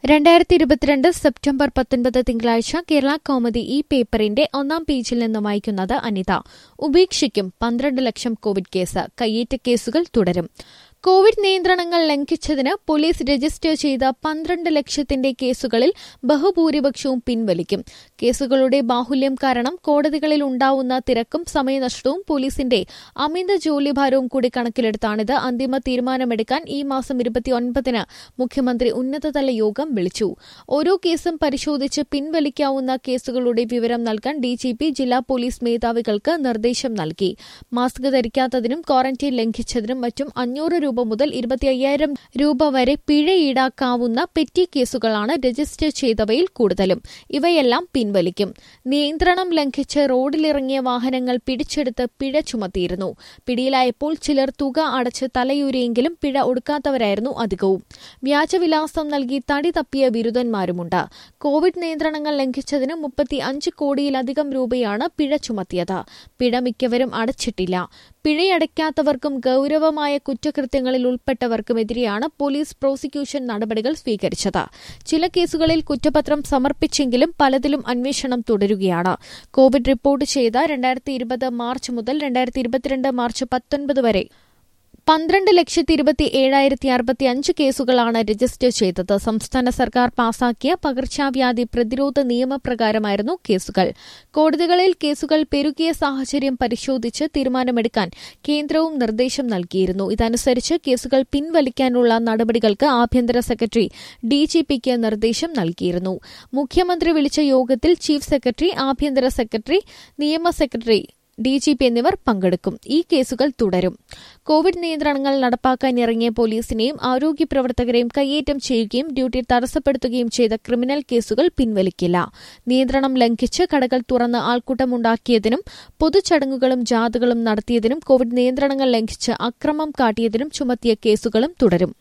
രണ്ടായിരത്തി ഇരുപത്തിരണ്ട് സെപ്റ്റംബർ പത്തൊൻപത് തിങ്കളാഴ്ച കേരള കോമഡി ഈ പേപ്പറിന്റെ ഒന്നാം പേജിൽ നിന്ന് വായിക്കുന്നത് അനിത ഉപേക്ഷിക്കും പന്ത്രണ്ട് ലക്ഷം കോവിഡ് കേസ് കയ്യേറ്റ കേസുകൾ തുടരും കോവിഡ് നിയന്ത്രണങ്ങൾ ലംഘിച്ചതിന് പോലീസ് രജിസ്റ്റർ ചെയ്ത പന്ത്രണ്ട് ലക്ഷത്തിന്റെ കേസുകളിൽ ബഹുഭൂരിപക്ഷവും പിൻവലിക്കും കേസുകളുടെ ബാഹുല്യം കാരണം കോടതികളിൽ ഉണ്ടാവുന്ന തിരക്കും സമയനഷ്ടവും പോലീസിന്റെ അമിത ജോലിഭാരവും കൂടി കണക്കിലെടുത്താണിത് അന്തിമ തീരുമാനമെടുക്കാൻ ഈ മാസം ഇരുപത്തിയൊൻപതിന് മുഖ്യമന്ത്രി ഉന്നതതല യോഗം വിളിച്ചു ഓരോ കേസും പരിശോധിച്ച് പിൻവലിക്കാവുന്ന കേസുകളുടെ വിവരം നൽകാൻ ഡിജിപി ജില്ലാ പോലീസ് മേധാവികൾക്ക് നിർദ്ദേശം നൽകി മാസ്ക് ധരിക്കാത്തതിനും ക്വാറന്റൈൻ ലംഘിച്ചതിനും മറ്റും അഞ്ഞൂറ് രൂപ മുതൽ ഇരുപത്തി അയ്യായിരം രൂപ വരെ പിഴ ഈടാക്കാവുന്ന പെറ്റി കേസുകളാണ് രജിസ്റ്റർ ചെയ്തവയിൽ കൂടുതലും ഇവയെല്ലാം പിൻവലിക്കും നിയന്ത്രണം ലംഘിച്ച് റോഡിലിറങ്ങിയ വാഹനങ്ങൾ പിടിച്ചെടുത്ത് പിഴ ചുമത്തിയിരുന്നു പിടിയിലായപ്പോൾ ചിലർ തുക അടച്ച് തലയൂരിയെങ്കിലും പിഴ ഒടുക്കാത്തവരായിരുന്നു അധികവും വ്യാജവിലാസം നൽകി തടി തപ്പിയ ബിരുദന്മാരുമുണ്ട് കോവിഡ് നിയന്ത്രണങ്ങൾ ലംഘിച്ചതിന് മുപ്പത്തി അഞ്ച് കോടിയിലധികം രൂപയാണ് പിഴ ചുമത്തിയത് പിഴ മിക്കവരും അടച്ചിട്ടില്ല പിഴയടയ്ക്കാത്തവർക്കും ഗൌരവമായ കുറ്റകൃത്യങ്ങളിൽ ഉൾപ്പെട്ടവർക്കുമെതിരെയാണ് പോലീസ് പ്രോസിക്യൂഷൻ നടപടികൾ സ്വീകരിച്ചത് ചില കേസുകളിൽ കുറ്റപത്രം സമർപ്പിച്ചെങ്കിലും പലതിലും അന്വേഷണം തുടരുകയാണ് കോവിഡ് റിപ്പോർട്ട് ചെയ്ത രണ്ടായിരത്തി ഇരുപത് മാർച്ച് മുതൽ രണ്ടായിരത്തി ഇരുപത്തിരണ്ട് മാർച്ച് പത്തൊൻപത് വരെ പന്ത്രണ്ട് ലക്ഷത്തി ഇരുപത്തി ഏഴായിരത്തി അറുപത്തി അഞ്ച് കേസുകളാണ് രജിസ്റ്റർ ചെയ്തത് സംസ്ഥാന സർക്കാർ പാസാക്കിയ പകർച്ചവ്യാധി പ്രതിരോധ നിയമപ്രകാരമായിരുന്നു കേസുകൾ കോടതികളിൽ കേസുകൾ പെരുകിയ സാഹചര്യം പരിശോധിച്ച് തീരുമാനമെടുക്കാൻ കേന്ദ്രവും നിർദ്ദേശം നൽകിയിരുന്നു ഇതനുസരിച്ച് കേസുകൾ പിൻവലിക്കാനുള്ള നടപടികൾക്ക് ആഭ്യന്തര സെക്രട്ടറി ഡിജിപിക്ക് നിർദ്ദേശം നൽകിയിരുന്നു മുഖ്യമന്ത്രി വിളിച്ച യോഗത്തിൽ ചീഫ് സെക്രട്ടറി ആഭ്യന്തര സെക്രട്ടറി നിയമ സെക്രട്ടറി ഡിജിപി എന്നിവർ പങ്കെടുക്കും ഈ കേസുകൾ തുടരും കോവിഡ് നിയന്ത്രണങ്ങൾ നടപ്പാക്കാൻ ഇറങ്ങിയ പോലീസിനെയും ആരോഗ്യ പ്രവർത്തകരെയും കയ്യേറ്റം ചെയ്യുകയും ഡ്യൂട്ടി തടസ്സപ്പെടുത്തുകയും ചെയ്ത ക്രിമിനൽ കേസുകൾ പിൻവലിക്കില്ല നിയന്ത്രണം ലംഘിച്ച് കടകൾ തുറന്ന് ആൾക്കൂട്ടമുണ്ടാക്കിയതിനും പൊതുചടങ്ങുകളും ജാഥകളും നടത്തിയതിനും കോവിഡ് നിയന്ത്രണങ്ങൾ ലംഘിച്ച് അക്രമം കാട്ടിയതിനും ചുമത്തിയ കേസുകളും തുടരും